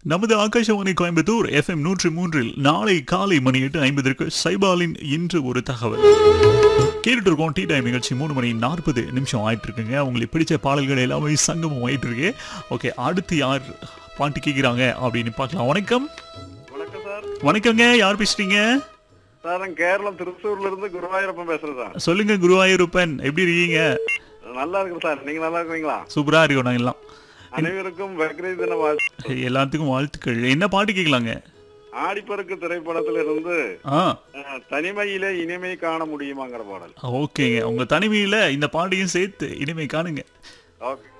நமது ஆகாஷவாணி கோயம்புத்தூர் எஃப்எம் நூற்றி மூன்றில் நாளை காலை மணி எட்டு ஐம்பதற்கு சைபாலின் இன்று ஒரு தகவல் கேட்டுட்டு இருக்கோம் டீ டைம் நிகழ்ச்சி மூணு மணி நாற்பது நிமிஷம் ஆயிட்டு இருக்குங்க உங்களுக்கு பிடிச்ச பாடல்கள் எல்லாமே சங்கமம் ஆயிட்டு இருக்கு ஓகே அடுத்து யார் பாட்டு கேட்குறாங்க அப்படின்னு பார்க்கலாம் வணக்கம் வணக்கம் சார் வணக்கங்க யார் பேசுறீங்க சார் நான் கேரளம் திருச்சூர்ல இருந்து குருவாயூரப்பன் பேசுறேன் சார் சொல்லுங்க குருவாயூரப்பன் எப்படி இருக்கீங்க நல்லா இருக்கு சார் நீங்க நல்லா இருக்கீங்களா சூப்பரா இருக்கோம் நாங்க எல்லாம் அனைவருக்கும் பக்ரீத் தின வாழ்த்து எல்லாத்துக்கும் வாழ்த்துக்கள் என்ன பாட்டு கேட்கலாங்க ஆடிப்பருக்கு திரைப்படத்துல இருந்து ஆ அஹ், தனிமையிலே இனிமை காண முடியுமாங்கிற பாடல் ஓகேங்க உங்க தனிமையில இந்த பாட்டையும் சேர்த்து இனிமே காணுங்க ஓகே